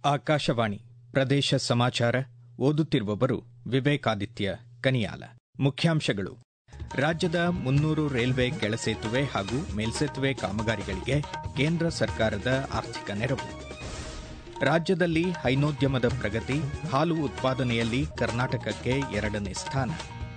ಆಕಾಶವಾಣಿ ಪ್ರದೇಶ ಸಮಾಚಾರ ಓದುತ್ತಿರುವವರು ವಿವೇಕಾದಿತ್ಯ ಕನಿಯಾಲ ಮುಖ್ಯಾಂಶಗಳು ರಾಜ್ಯದ ಮುನ್ನೂರು ರೈಲ್ವೆ ಕೆಳಸೇತುವೆ ಹಾಗೂ ಮೇಲ್ಸೇತುವೆ ಕಾಮಗಾರಿಗಳಿಗೆ ಕೇಂದ್ರ ಸರ್ಕಾರದ ಆರ್ಥಿಕ ನೆರವು ರಾಜ್ಯದಲ್ಲಿ ಹೈನೋದ್ಯಮದ ಪ್ರಗತಿ ಹಾಲು ಉತ್ಪಾದನೆಯಲ್ಲಿ ಕರ್ನಾಟಕಕ್ಕೆ ಎರಡನೇ ಸ್ಥಾನ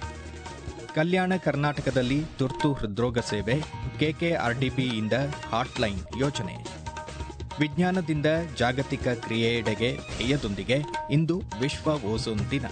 ಕಲ್ಯಾಣ ಕರ್ನಾಟಕದಲ್ಲಿ ತುರ್ತು ಹೃದ್ರೋಗ ಸೇವೆ ಕೆಕೆಆರ್ಡಿಬಿಯಿಂದ ಹಾಟ್ಲೈನ್ ಯೋಜನೆ ವಿಜ್ಞಾನದಿಂದ ಜಾಗತಿಕ ಕ್ರಿಯೆಯೆಡೆಗೆ ಧ್ಯೇಯದೊಂದಿಗೆ ಇಂದು ವಿಶ್ವ ಓಝೋನ್ ದಿನ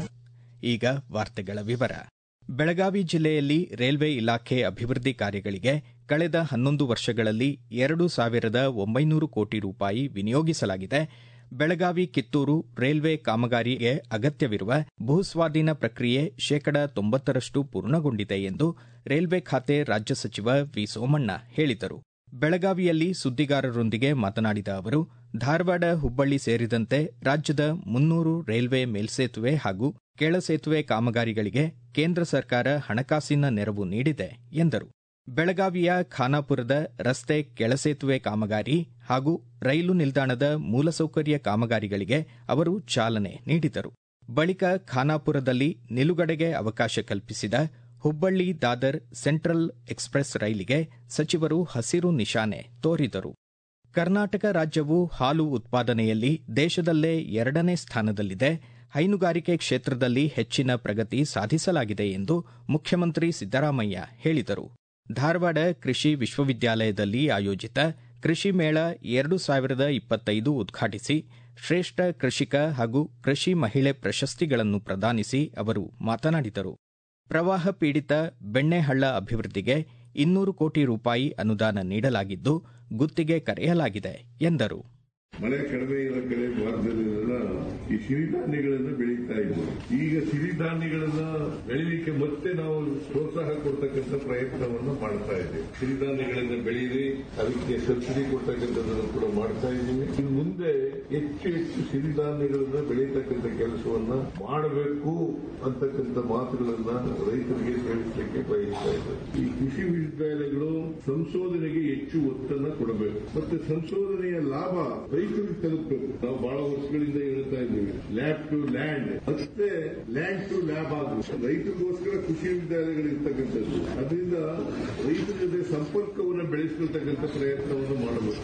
ಈಗ ವಾರ್ತೆಗಳ ವಿವರ ಬೆಳಗಾವಿ ಜಿಲ್ಲೆಯಲ್ಲಿ ರೈಲ್ವೆ ಇಲಾಖೆ ಅಭಿವೃದ್ಧಿ ಕಾರ್ಯಗಳಿಗೆ ಕಳೆದ ಹನ್ನೊಂದು ವರ್ಷಗಳಲ್ಲಿ ಎರಡು ಸಾವಿರದ ಒಂಬೈನೂರು ಕೋಟಿ ರೂಪಾಯಿ ವಿನಿಯೋಗಿಸಲಾಗಿದೆ ಬೆಳಗಾವಿ ಕಿತ್ತೂರು ರೈಲ್ವೆ ಕಾಮಗಾರಿಗೆ ಅಗತ್ಯವಿರುವ ಭೂಸ್ವಾಧೀನ ಪ್ರಕ್ರಿಯೆ ಶೇಕಡ ತೊಂಬತ್ತರಷ್ಟು ಪೂರ್ಣಗೊಂಡಿದೆ ಎಂದು ರೈಲ್ವೆ ಖಾತೆ ರಾಜ್ಯ ಸಚಿವ ವಿ ಸೋಮಣ್ಣ ಹೇಳಿದರು ಬೆಳಗಾವಿಯಲ್ಲಿ ಸುದ್ದಿಗಾರರೊಂದಿಗೆ ಮಾತನಾಡಿದ ಅವರು ಧಾರವಾಡ ಹುಬ್ಬಳ್ಳಿ ಸೇರಿದಂತೆ ರಾಜ್ಯದ ಮುನ್ನೂರು ರೈಲ್ವೆ ಮೇಲ್ಸೇತುವೆ ಹಾಗೂ ಕೆಳಸೇತುವೆ ಕಾಮಗಾರಿಗಳಿಗೆ ಕೇಂದ್ರ ಸರ್ಕಾರ ಹಣಕಾಸಿನ ನೆರವು ನೀಡಿದೆ ಎಂದರು ಬೆಳಗಾವಿಯ ಖಾನಾಪುರದ ರಸ್ತೆ ಕೆಳಸೇತುವೆ ಕಾಮಗಾರಿ ಹಾಗೂ ರೈಲು ನಿಲ್ದಾಣದ ಮೂಲಸೌಕರ್ಯ ಕಾಮಗಾರಿಗಳಿಗೆ ಅವರು ಚಾಲನೆ ನೀಡಿದರು ಬಳಿಕ ಖಾನಾಪುರದಲ್ಲಿ ನಿಲುಗಡೆಗೆ ಅವಕಾಶ ಕಲ್ಪಿಸಿದ ಹುಬ್ಬಳ್ಳಿ ದಾದರ್ ಸೆಂಟ್ರಲ್ ಎಕ್ಸ್ಪ್ರೆಸ್ ರೈಲಿಗೆ ಸಚಿವರು ಹಸಿರು ನಿಶಾನೆ ತೋರಿದರು ಕರ್ನಾಟಕ ರಾಜ್ಯವು ಹಾಲು ಉತ್ಪಾದನೆಯಲ್ಲಿ ದೇಶದಲ್ಲೇ ಎರಡನೇ ಸ್ಥಾನದಲ್ಲಿದೆ ಹೈನುಗಾರಿಕೆ ಕ್ಷೇತ್ರದಲ್ಲಿ ಹೆಚ್ಚಿನ ಪ್ರಗತಿ ಸಾಧಿಸಲಾಗಿದೆ ಎಂದು ಮುಖ್ಯಮಂತ್ರಿ ಸಿದ್ದರಾಮಯ್ಯ ಹೇಳಿದರು ಧಾರವಾಡ ಕೃಷಿ ವಿಶ್ವವಿದ್ಯಾಲಯದಲ್ಲಿ ಆಯೋಜಿತ ಕೃಷಿ ಮೇಳ ಎರಡು ಸಾವಿರದ ಇಪ್ಪತ್ತೈದು ಉದ್ಘಾಟಿಸಿ ಶ್ರೇಷ್ಠ ಕೃಷಿಕ ಹಾಗೂ ಕೃಷಿ ಮಹಿಳೆ ಪ್ರಶಸ್ತಿಗಳನ್ನು ಪ್ರದಾನಿಸಿ ಅವರು ಮಾತನಾಡಿದರು ಪ್ರವಾಹ ಪೀಡಿತ ಬೆಣ್ಣೆಹಳ್ಳ ಅಭಿವೃದ್ಧಿಗೆ ಇನ್ನೂರು ಕೋಟಿ ರೂಪಾಯಿ ಅನುದಾನ ನೀಡಲಾಗಿದ್ದು ಗುತ್ತಿಗೆ ಕರೆಯಲಾಗಿದೆ ಎಂದರು ಮಳೆ ಕಡಿಮೆ ಇರೋ ಕಡೆ ಭಾರತದಲ್ಲೆಲ್ಲ ಈ ಸಿರಿಧಾನ್ಯಗಳನ್ನ ಬೆಳೀತಾ ಇದ್ವು ಈಗ ಸಿರಿಧಾನ್ಯಗಳನ್ನ ಬೆಳೀಲಿಕ್ಕೆ ಮತ್ತೆ ನಾವು ಪ್ರೋತ್ಸಾಹ ಕೊಡ್ತಕ್ಕಂಥ ಪ್ರಯತ್ನವನ್ನು ಮಾಡ್ತಾ ಇದ್ದೇವೆ ಸಿರಿಧಾನ್ಯಗಳನ್ನ ಬೆಳೀರಿ ಅದಕ್ಕೆ ಸಬ್ಸಿಡಿ ಕೊಡ್ತಕ್ಕಂಥದ್ದನ್ನು ಕೂಡ ಮಾಡ್ತಾ ಇದ್ದೀವಿ ಇನ್ನು ಮುಂದೆ ಹೆಚ್ಚು ಹೆಚ್ಚು ಸಿರಿಧಾನ್ಯಗಳನ್ನ ಬೆಳೀತಕ್ಕಂಥ ಕೆಲಸವನ್ನ ಮಾಡಬೇಕು ಅಂತಕ್ಕಂಥ ಮಾತುಗಳನ್ನ ರೈತರಿಗೆ ತಿಳಿಸಲಿಕ್ಕೆ ಬಯಸ್ತಾ ಇದ್ದೇವೆ ಈ ಕೃಷಿ ವಿಶ್ವವಿದ್ಯಾಲಯಗಳು ಸಂಶೋಧನೆಗೆ ಹೆಚ್ಚು ಒತ್ತನ್ನ ಕೊಡಬೇಕು ಮತ್ತೆ ಸಂಶೋಧನೆಯ ಲಾಭ ರೈತರಿಗೆ ತಲುಪಬೇಕು ನಾವು ಬಹಳ ವರ್ಷಗಳಿಂದ ಹೇಳ್ತಾ ಇದ್ದೀವಿ ಲ್ಯಾಬ್ ಟು ಲ್ಯಾಂಡ್ ಅಷ್ಟೇ ಲ್ಯಾಂಡ್ ಟು ಲ್ಯಾಬ್ ಆಗಬೇಕು ರೈತರಿಗೋಸ್ಕರ ಕೃಷಿ ವಿದ್ಯಾಲಯಗಳು ಇರ್ತಕ್ಕಂಥದ್ದು ಅದರಿಂದ ರೈತರ ಜೊತೆ ಸಂಪರ್ಕವನ್ನು ಬೆಳೆಸಿಕೊಳ್ತಕ್ಕಂಥ ಪ್ರಯತ್ನವನ್ನು ಮಾಡಬೇಕು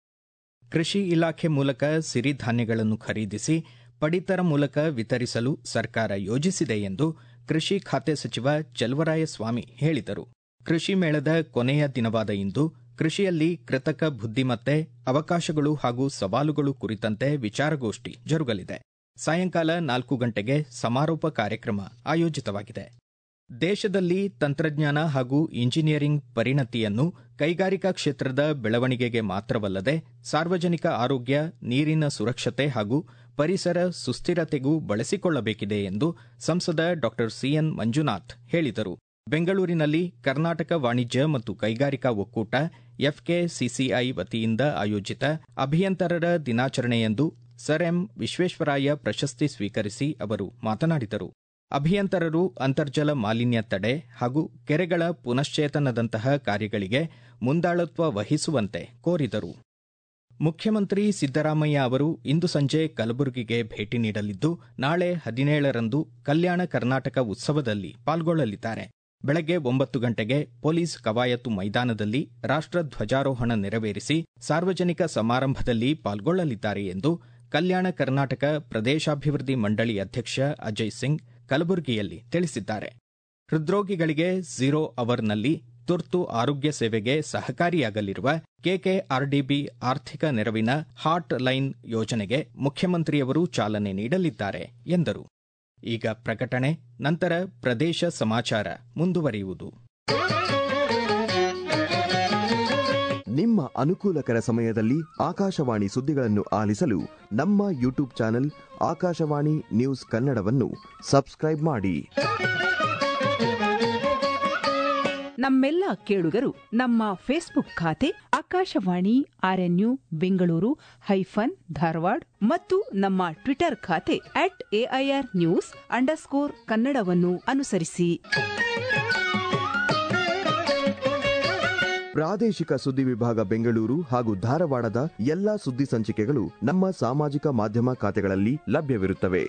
ಕೃಷಿ ಇಲಾಖೆ ಮೂಲಕ ಸಿರಿಧಾನ್ಯಗಳನ್ನು ಖರೀದಿಸಿ ಪಡಿತರ ಮೂಲಕ ವಿತರಿಸಲು ಸರ್ಕಾರ ಯೋಜಿಸಿದೆ ಎಂದು ಕೃಷಿ ಖಾತೆ ಸಚಿವ ಚಲವರಾಯಸ್ವಾಮಿ ಹೇಳಿದರು ಕೃಷಿ ಮೇಳದ ಕೊನೆಯ ದಿನವಾದ ಇಂದು ಕೃಷಿಯಲ್ಲಿ ಕೃತಕ ಬುದ್ದಿಮತ್ತೆ ಅವಕಾಶಗಳು ಹಾಗೂ ಸವಾಲುಗಳು ಕುರಿತಂತೆ ವಿಚಾರಗೋಷ್ಠಿ ಜರುಗಲಿದೆ ಸಾಯಂಕಾಲ ನಾಲ್ಕು ಗಂಟೆಗೆ ಸಮಾರೋಪ ಕಾರ್ಯಕ್ರಮ ಆಯೋಜಿತವಾಗಿದೆ ದೇಶದಲ್ಲಿ ತಂತ್ರಜ್ಞಾನ ಹಾಗೂ ಇಂಜಿನಿಯರಿಂಗ್ ಪರಿಣತಿಯನ್ನು ಕೈಗಾರಿಕಾ ಕ್ಷೇತ್ರದ ಬೆಳವಣಿಗೆಗೆ ಮಾತ್ರವಲ್ಲದೆ ಸಾರ್ವಜನಿಕ ಆರೋಗ್ಯ ನೀರಿನ ಸುರಕ್ಷತೆ ಹಾಗೂ ಪರಿಸರ ಸುಸ್ಥಿರತೆಗೂ ಬಳಸಿಕೊಳ್ಳಬೇಕಿದೆ ಎಂದು ಸಂಸದ ಡಾ ಸಿಎನ್ ಮಂಜುನಾಥ್ ಹೇಳಿದರು ಬೆಂಗಳೂರಿನಲ್ಲಿ ಕರ್ನಾಟಕ ವಾಣಿಜ್ಯ ಮತ್ತು ಕೈಗಾರಿಕಾ ಒಕ್ಕೂಟ ಎಫ್ಕೆಸಿಸಿಐ ವತಿಯಿಂದ ಆಯೋಜಿತ ಅಭಿಯಂತರರ ದಿನಾಚರಣೆಯಂದು ಸರ್ ಎಂ ವಿಶ್ವೇಶ್ವರಾಯ ಪ್ರಶಸ್ತಿ ಸ್ವೀಕರಿಸಿ ಅವರು ಮಾತನಾಡಿದರು ಅಭಿಯಂತರರು ಅಂತರ್ಜಲ ಮಾಲಿನ್ಯ ತಡೆ ಹಾಗೂ ಕೆರೆಗಳ ಪುನಶ್ಚೇತನದಂತಹ ಕಾರ್ಯಗಳಿಗೆ ಮುಂದಾಳತ್ವ ವಹಿಸುವಂತೆ ಕೋರಿದರು ಮುಖ್ಯಮಂತ್ರಿ ಸಿದ್ದರಾಮಯ್ಯ ಅವರು ಇಂದು ಸಂಜೆ ಕಲಬುರಗಿಗೆ ಭೇಟಿ ನೀಡಲಿದ್ದು ನಾಳೆ ಹದಿನೇಳರಂದು ಕಲ್ಯಾಣ ಕರ್ನಾಟಕ ಉತ್ಸವದಲ್ಲಿ ಪಾಲ್ಗೊಳ್ಳಲಿದ್ದಾರೆ ಬೆಳಗ್ಗೆ ಒಂಬತ್ತು ಗಂಟೆಗೆ ಪೊಲೀಸ್ ಕವಾಯತು ಮೈದಾನದಲ್ಲಿ ರಾಷ್ಟ ಧ್ವಜಾರೋಹಣ ನೆರವೇರಿಸಿ ಸಾರ್ವಜನಿಕ ಸಮಾರಂಭದಲ್ಲಿ ಪಾಲ್ಗೊಳ್ಳಲಿದ್ದಾರೆ ಎಂದು ಕಲ್ಯಾಣ ಕರ್ನಾಟಕ ಪ್ರದೇಶಾಭಿವೃದ್ಧಿ ಮಂಡಳಿ ಅಧ್ಯಕ್ಷ ಅಜಯ್ ಸಿಂಗ್ ಕಲಬುರಗಿಯಲ್ಲಿ ತಿಳಿಸಿದ್ದಾರೆ ಹೃದ್ರೋಗಿಗಳಿಗೆ ಝೀರೋ ಅವರ್ನಲ್ಲಿ ತುರ್ತು ಆರೋಗ್ಯ ಸೇವೆಗೆ ಸಹಕಾರಿಯಾಗಲಿರುವ ಕೆಕೆಆರ್ಡಿಬಿ ಆರ್ಥಿಕ ನೆರವಿನ ಹಾಟ್ ಲೈನ್ ಯೋಜನೆಗೆ ಮುಖ್ಯಮಂತ್ರಿಯವರು ಚಾಲನೆ ನೀಡಲಿದ್ದಾರೆ ಎಂದರು ಈಗ ಪ್ರಕಟಣೆ ನಂತರ ಪ್ರದೇಶ ಸಮಾಚಾರ ಮುಂದುವರಿಯುವುದು ನಿಮ್ಮ ಅನುಕೂಲಕರ ಸಮಯದಲ್ಲಿ ಆಕಾಶವಾಣಿ ಸುದ್ದಿಗಳನ್ನು ಆಲಿಸಲು ನಮ್ಮ ಯೂಟ್ಯೂಬ್ ಚಾನೆಲ್ ಆಕಾಶವಾಣಿ ನ್ಯೂಸ್ ಕನ್ನಡವನ್ನು ಸಬ್ಸ್ಕ್ರೈಬ್ ಮಾಡಿ ನಮ್ಮೆಲ್ಲ ಕೇಳುಗರು ನಮ್ಮ ಫೇಸ್ಬುಕ್ ಖಾತೆ ಆಕಾಶವಾಣಿ ಆರ್ಎನ್ಯು ಬೆಂಗಳೂರು ಹೈಫನ್ ಧಾರವಾಡ ಮತ್ತು ನಮ್ಮ ಟ್ವಿಟರ್ ಖಾತೆ ಅಟ್ ಎಐಆರ್ ನ್ಯೂಸ್ ಅಂಡರ್ಸ್ಕೋರ್ ಕನ್ನಡವನ್ನು ಅನುಸರಿಸಿ ಪ್ರಾದೇಶಿಕ ಸುದ್ದಿ ವಿಭಾಗ ಬೆಂಗಳೂರು ಹಾಗೂ ಧಾರವಾಡದ ಎಲ್ಲಾ ಸುದ್ದಿ ಸಂಚಿಕೆಗಳು ನಮ್ಮ ಸಾಮಾಜಿಕ ಮಾಧ್ಯಮ ಖಾತೆಗಳಲ್ಲಿ ಲಭ್ಯವಿರುತ್ತವೆ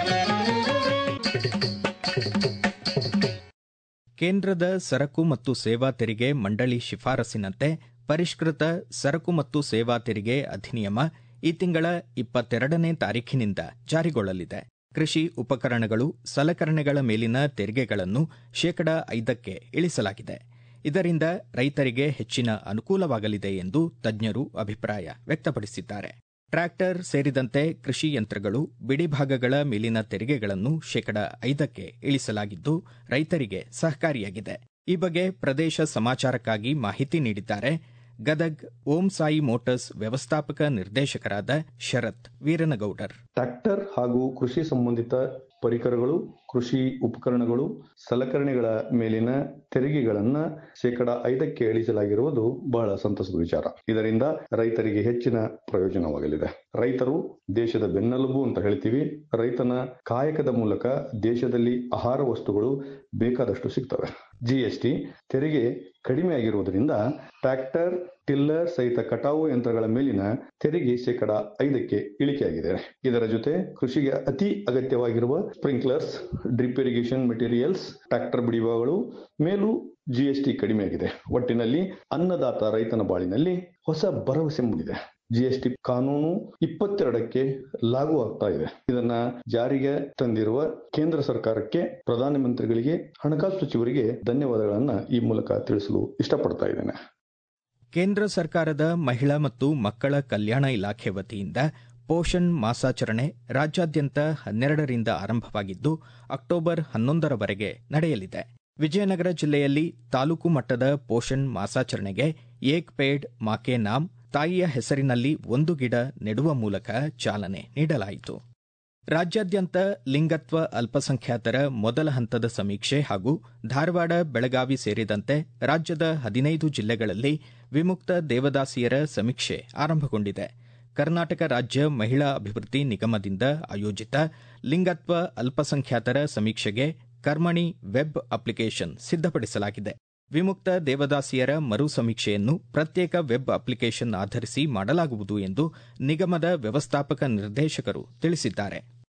ಕೇಂದ್ರದ ಸರಕು ಮತ್ತು ಸೇವಾ ತೆರಿಗೆ ಮಂಡಳಿ ಶಿಫಾರಸಿನಂತೆ ಪರಿಷ್ಕೃತ ಸರಕು ಮತ್ತು ಸೇವಾ ತೆರಿಗೆ ಅಧಿನಿಯಮ ಈ ತಿಂಗಳ ಇಪ್ಪತ್ತೆರಡನೇ ತಾರೀಖಿನಿಂದ ಜಾರಿಗೊಳ್ಳಲಿದೆ ಕೃಷಿ ಉಪಕರಣಗಳು ಸಲಕರಣೆಗಳ ಮೇಲಿನ ತೆರಿಗೆಗಳನ್ನು ಶೇಕಡ ಐದಕ್ಕೆ ಇಳಿಸಲಾಗಿದೆ ಇದರಿಂದ ರೈತರಿಗೆ ಹೆಚ್ಚಿನ ಅನುಕೂಲವಾಗಲಿದೆ ಎಂದು ತಜ್ಞರು ಅಭಿಪ್ರಾಯ ವ್ಯಕ್ತಪಡಿಸಿದ್ದಾರೆ ಟ್ರ್ಯಾಕ್ಟರ್ ಸೇರಿದಂತೆ ಕೃಷಿ ಯಂತ್ರಗಳು ಬಿಡಿಭಾಗಗಳ ಮೇಲಿನ ತೆರಿಗೆಗಳನ್ನು ಶೇಕಡ ಐದಕ್ಕೆ ಇಳಿಸಲಾಗಿದ್ದು ರೈತರಿಗೆ ಸಹಕಾರಿಯಾಗಿದೆ ಈ ಬಗ್ಗೆ ಪ್ರದೇಶ ಸಮಾಚಾರಕ್ಕಾಗಿ ಮಾಹಿತಿ ನೀಡಿದ್ದಾರೆ ಗದಗ್ ಓಂ ಸಾಯಿ ಮೋಟಾರ್ಸ್ ವ್ಯವಸ್ಥಾಪಕ ನಿರ್ದೇಶಕರಾದ ಶರತ್ ವೀರನಗೌಡರ್ ಟ್ರ್ಯಾಕ್ಟರ್ ಹಾಗೂ ಕೃಷಿ ಸಂಬಂಧಿತ ಪರಿಕರಗಳು ಕೃಷಿ ಉಪಕರಣಗಳು ಸಲಕರಣೆಗಳ ಮೇಲಿನ ತೆರಿಗೆಗಳನ್ನ ಶೇಕಡ ಐದಕ್ಕೆ ಇಳಿಸಲಾಗಿರುವುದು ಬಹಳ ಸಂತಸದ ವಿಚಾರ ಇದರಿಂದ ರೈತರಿಗೆ ಹೆಚ್ಚಿನ ಪ್ರಯೋಜನವಾಗಲಿದೆ ರೈತರು ದೇಶದ ಬೆನ್ನೆಲುಬು ಅಂತ ಹೇಳ್ತೀವಿ ರೈತನ ಕಾಯಕದ ಮೂಲಕ ದೇಶದಲ್ಲಿ ಆಹಾರ ವಸ್ತುಗಳು ಬೇಕಾದಷ್ಟು ಸಿಗ್ತವೆ ಜಿಎಸ್ಟಿ ತೆರಿಗೆ ಕಡಿಮೆ ಆಗಿರುವುದರಿಂದ ಟ್ರ್ಯಾಕ್ಟರ್ ಟಿಲ್ಲರ್ ಸಹಿತ ಕಟಾವು ಯಂತ್ರಗಳ ಮೇಲಿನ ತೆರಿಗೆ ಶೇಕಡ ಐದಕ್ಕೆ ಇಳಿಕೆಯಾಗಿದೆ ಇದರ ಜೊತೆ ಕೃಷಿಗೆ ಅತಿ ಅಗತ್ಯವಾಗಿರುವ sprinklers drip irrigation materials tractor ಬಿಡಿಭಾಗಗಳು ಮೇಲೂ ಜಿಎಸ್ಟಿ ಕಡಿಮೆಯಾಗಿದೆ ಒಟ್ಟಿನಲ್ಲಿ ಅನ್ನದಾತ ರೈತನ ಬಾಳಿನಲ್ಲಿ ಹೊಸ ಭರವಸೆ ಮೂಡಿದೆ ಜಿಎಸ್ಟಿ ಕಾನೂನು ಇಪ್ಪತ್ತೆರಡಕ್ಕೆ ಲಾಗು ಆಗ್ತಾ ಇದೆ ಇದನ್ನ ಜಾರಿಗೆ ತಂದಿರುವ ಕೇಂದ್ರ ಸರ್ಕಾರಕ್ಕೆ ಪ್ರಧಾನಮಂತ್ರಿಗಳಿಗೆ ಹಣಕಾಸು ಸಚಿವರಿಗೆ ಧನ್ಯವಾದಗಳನ್ನ ಈ ಮೂಲಕ ತಿಳಿಸಲು ಇಷ್ಟಪಡ್ತಾ ಇದ್ದೇನೆ ಕೇಂದ್ರ ಸರ್ಕಾರದ ಮಹಿಳಾ ಮತ್ತು ಮಕ್ಕಳ ಕಲ್ಯಾಣ ಇಲಾಖೆ ವತಿಯಿಂದ ಪೋಷಣ್ ಮಾಸಾಚರಣೆ ರಾಜ್ಯಾದ್ಯಂತ ಹನ್ನೆರಡರಿಂದ ಆರಂಭವಾಗಿದ್ದು ಅಕ್ಟೋಬರ್ ಹನ್ನೊಂದರವರೆಗೆ ನಡೆಯಲಿದೆ ವಿಜಯನಗರ ಜಿಲ್ಲೆಯಲ್ಲಿ ತಾಲೂಕು ಮಟ್ಟದ ಪೋಷಣ್ ಮಾಸಾಚರಣೆಗೆ ಏಕ್ ಪೇಡ್ ಮಾಕೆ ನಾಮ್ ತಾಯಿಯ ಹೆಸರಿನಲ್ಲಿ ಒಂದು ಗಿಡ ನೆಡುವ ಮೂಲಕ ಚಾಲನೆ ನೀಡಲಾಯಿತು ರಾಜ್ಯಾದ್ಯಂತ ಲಿಂಗತ್ವ ಅಲ್ಪಸಂಖ್ಯಾತರ ಮೊದಲ ಹಂತದ ಸಮೀಕ್ಷೆ ಹಾಗೂ ಧಾರವಾಡ ಬೆಳಗಾವಿ ಸೇರಿದಂತೆ ರಾಜ್ಯದ ಹದಿನೈದು ಜಿಲ್ಲೆಗಳಲ್ಲಿ ವಿಮುಕ್ತ ದೇವದಾಸಿಯರ ಸಮೀಕ್ಷೆ ಆರಂಭಗೊಂಡಿದೆ ಕರ್ನಾಟಕ ರಾಜ್ಯ ಮಹಿಳಾ ಅಭಿವೃದ್ಧಿ ನಿಗಮದಿಂದ ಆಯೋಜಿತ ಲಿಂಗತ್ವ ಅಲ್ಪಸಂಖ್ಯಾತರ ಸಮೀಕ್ಷೆಗೆ ಕರ್ಮಣಿ ವೆಬ್ ಅಪ್ಲಿಕೇಶನ್ ಸಿದ್ಧಪಡಿಸಲಾಗಿದೆ ವಿಮುಕ್ತ ದೇವದಾಸಿಯರ ಮರು ಸಮೀಕ್ಷೆಯನ್ನು ಪ್ರತ್ಯೇಕ ವೆಬ್ ಅಪ್ಲಿಕೇಶನ್ ಆಧರಿಸಿ ಮಾಡಲಾಗುವುದು ಎಂದು ನಿಗಮದ ವ್ಯವಸ್ಥಾಪಕ ನಿರ್ದೇಶಕರು ತಿಳಿಸಿದ್ದಾರೆ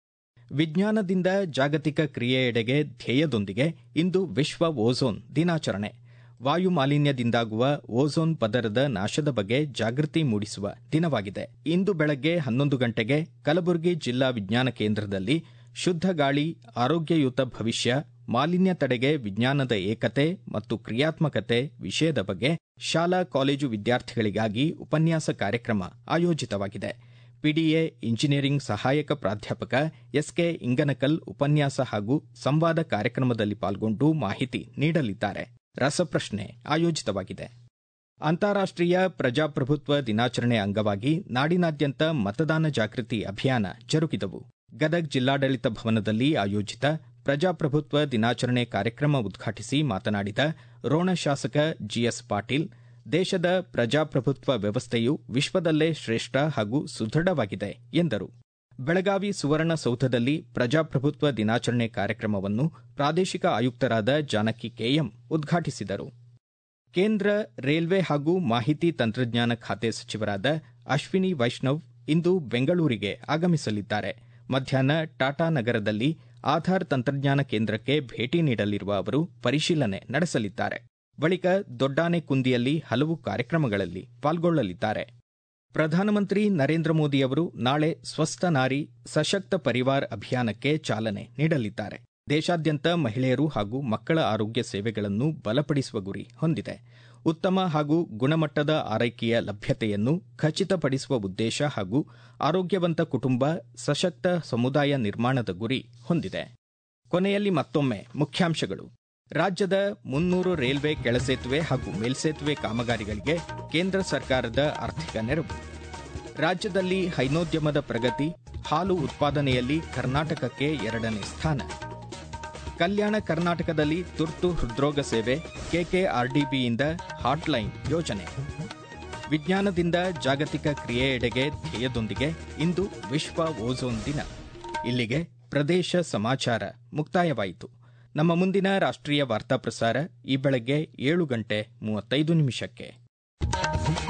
ವಿಜ್ಞಾನದಿಂದ ಜಾಗತಿಕ ಕ್ರಿಯೆಯೆಡೆಗೆ ಧ್ಯೇಯದೊಂದಿಗೆ ಇಂದು ವಿಶ್ವ ಓಝೋನ್ ದಿನಾಚರಣೆ ವಾಯು ಮಾಲಿನ್ಯದಿಂದಾಗುವ ಓಝೋನ್ ಪದರದ ನಾಶದ ಬಗ್ಗೆ ಜಾಗೃತಿ ಮೂಡಿಸುವ ದಿನವಾಗಿದೆ ಇಂದು ಬೆಳಗ್ಗೆ ಹನ್ನೊಂದು ಗಂಟೆಗೆ ಕಲಬುರಗಿ ಜಿಲ್ಲಾ ವಿಜ್ಞಾನ ಕೇಂದ್ರದಲ್ಲಿ ಶುದ್ಧ ಗಾಳಿ ಆರೋಗ್ಯಯುತ ಭವಿಷ್ಯ ಮಾಲಿನ್ಯ ತಡೆಗೆ ವಿಜ್ಞಾನದ ಏಕತೆ ಮತ್ತು ಕ್ರಿಯಾತ್ಮಕತೆ ವಿಷಯದ ಬಗ್ಗೆ ಶಾಲಾ ಕಾಲೇಜು ವಿದ್ಯಾರ್ಥಿಗಳಿಗಾಗಿ ಉಪನ್ಯಾಸ ಕಾರ್ಯಕ್ರಮ ಆಯೋಜಿತವಾಗಿದೆ ಪಿಡಿಎ ಇಂಜಿನಿಯರಿಂಗ್ ಸಹಾಯಕ ಪ್ರಾಧ್ಯಾಪಕ ಎಸ್ಕೆ ಇಂಗನಕಲ್ ಉಪನ್ಯಾಸ ಹಾಗೂ ಸಂವಾದ ಕಾರ್ಯಕ್ರಮದಲ್ಲಿ ಪಾಲ್ಗೊಂಡು ಮಾಹಿತಿ ನೀಡಲಿದ್ದಾರೆ ರಸಪ್ರಶ್ನೆ ಆಯೋಜಿತವಾಗಿದೆ ಅಂತಾರಾಷ್ಟೀಯ ಪ್ರಜಾಪ್ರಭುತ್ವ ದಿನಾಚರಣೆ ಅಂಗವಾಗಿ ನಾಡಿನಾದ್ಯಂತ ಮತದಾನ ಜಾಗೃತಿ ಅಭಿಯಾನ ಜರುಗಿದವು ಗದಗ್ ಜಿಲ್ಲಾಡಳಿತ ಭವನದಲ್ಲಿ ಆಯೋಜಿತ ಪ್ರಜಾಪ್ರಭುತ್ವ ದಿನಾಚರಣೆ ಕಾರ್ಯಕ್ರಮ ಉದ್ಘಾಟಿಸಿ ಮಾತನಾಡಿದ ರೋಣ ಶಾಸಕ ಜಿಎಸ್ ಪಾಟೀಲ್ ದೇಶದ ಪ್ರಜಾಪ್ರಭುತ್ವ ವ್ಯವಸ್ಥೆಯು ವಿಶ್ವದಲ್ಲೇ ಶ್ರೇಷ್ಠ ಹಾಗೂ ಸುದೃಢವಾಗಿದೆ ಎಂದರು ಬೆಳಗಾವಿ ಸುವರ್ಣಸೌಧದಲ್ಲಿ ಪ್ರಜಾಪ್ರಭುತ್ವ ದಿನಾಚರಣೆ ಕಾರ್ಯಕ್ರಮವನ್ನು ಪ್ರಾದೇಶಿಕ ಆಯುಕ್ತರಾದ ಜಾನಕಿ ಕೆಎಂ ಉದ್ಘಾಟಿಸಿದರು ಕೇಂದ್ರ ರೈಲ್ವೆ ಹಾಗೂ ಮಾಹಿತಿ ತಂತ್ರಜ್ಞಾನ ಖಾತೆ ಸಚಿವರಾದ ಅಶ್ವಿನಿ ವೈಷ್ಣವ್ ಇಂದು ಬೆಂಗಳೂರಿಗೆ ಆಗಮಿಸಲಿದ್ದಾರೆ ಮಧ್ಯಾಹ್ನ ಟಾಟಾ ನಗರದಲ್ಲಿ ಆಧಾರ್ ತಂತ್ರಜ್ಞಾನ ಕೇಂದ್ರಕ್ಕೆ ಭೇಟಿ ನೀಡಲಿರುವ ಅವರು ಪರಿಶೀಲನೆ ನಡೆಸಲಿದ್ದಾರೆ ಬಳಿಕ ದೊಡ್ಡಾನೆಕುಂದಿಯಲ್ಲಿ ಹಲವು ಕಾರ್ಯಕ್ರಮಗಳಲ್ಲಿ ಪಾಲ್ಗೊಳ್ಳಲಿದ್ದಾರೆ ಪ್ರಧಾನಮಂತ್ರಿ ನರೇಂದ್ರ ಮೋದಿ ಅವರು ನಾಳೆ ಸ್ವಸ್ಥ ನಾರಿ ಸಶಕ್ತ ಪರಿವಾರ್ ಅಭಿಯಾನಕ್ಕೆ ಚಾಲನೆ ನೀಡಲಿದ್ದಾರೆ ದೇಶಾದ್ಯಂತ ಮಹಿಳೆಯರು ಹಾಗೂ ಮಕ್ಕಳ ಆರೋಗ್ಯ ಸೇವೆಗಳನ್ನು ಬಲಪಡಿಸುವ ಗುರಿ ಹೊಂದಿದೆ ಉತ್ತಮ ಹಾಗೂ ಗುಣಮಟ್ಟದ ಆರೈಕೆಯ ಲಭ್ಯತೆಯನ್ನು ಖಚಿತಪಡಿಸುವ ಉದ್ದೇಶ ಹಾಗೂ ಆರೋಗ್ಯವಂತ ಕುಟುಂಬ ಸಶಕ್ತ ಸಮುದಾಯ ನಿರ್ಮಾಣದ ಗುರಿ ಹೊಂದಿದೆ ಕೊನೆಯಲ್ಲಿ ಮತ್ತೊಮ್ಮೆ ಮುಖ್ಯಾಂಶಗಳು ರಾಜ್ಯದ ಮುನ್ನೂರು ರೈಲ್ವೆ ಕೆಳಸೇತುವೆ ಹಾಗೂ ಮೇಲ್ಸೇತುವೆ ಕಾಮಗಾರಿಗಳಿಗೆ ಕೇಂದ್ರ ಸರ್ಕಾರದ ಆರ್ಥಿಕ ನೆರವು ರಾಜ್ಯದಲ್ಲಿ ಹೈನೋದ್ಯಮದ ಪ್ರಗತಿ ಹಾಲು ಉತ್ಪಾದನೆಯಲ್ಲಿ ಕರ್ನಾಟಕಕ್ಕೆ ಎರಡನೇ ಸ್ಥಾನ ಕಲ್ಯಾಣ ಕರ್ನಾಟಕದಲ್ಲಿ ತುರ್ತು ಹೃದ್ರೋಗ ಸೇವೆ ಕೆಕೆಆರ್ಡಿಬಿಯಿಂದ ಹಾಟ್ಲೈನ್ ಯೋಜನೆ ವಿಜ್ಞಾನದಿಂದ ಜಾಗತಿಕ ಕ್ರಿಯೆಯೆಡೆಗೆ ಧ್ಯೇಯದೊಂದಿಗೆ ಇಂದು ವಿಶ್ವ ಓಝೋನ್ ದಿನ ಇಲ್ಲಿಗೆ ಪ್ರದೇಶ ಸಮಾಚಾರ ಮುಕ್ತಾಯವಾಯಿತು ನಮ್ಮ ಮುಂದಿನ ರಾಷ್ಟ್ರೀಯ ವಾರ್ತಾ ಪ್ರಸಾರ ಈ ಬೆಳಗ್ಗೆ ಏಳು ಗಂಟೆ ಮೂವತ್ತೈದು ನಿಮಿಷಕ್ಕೆ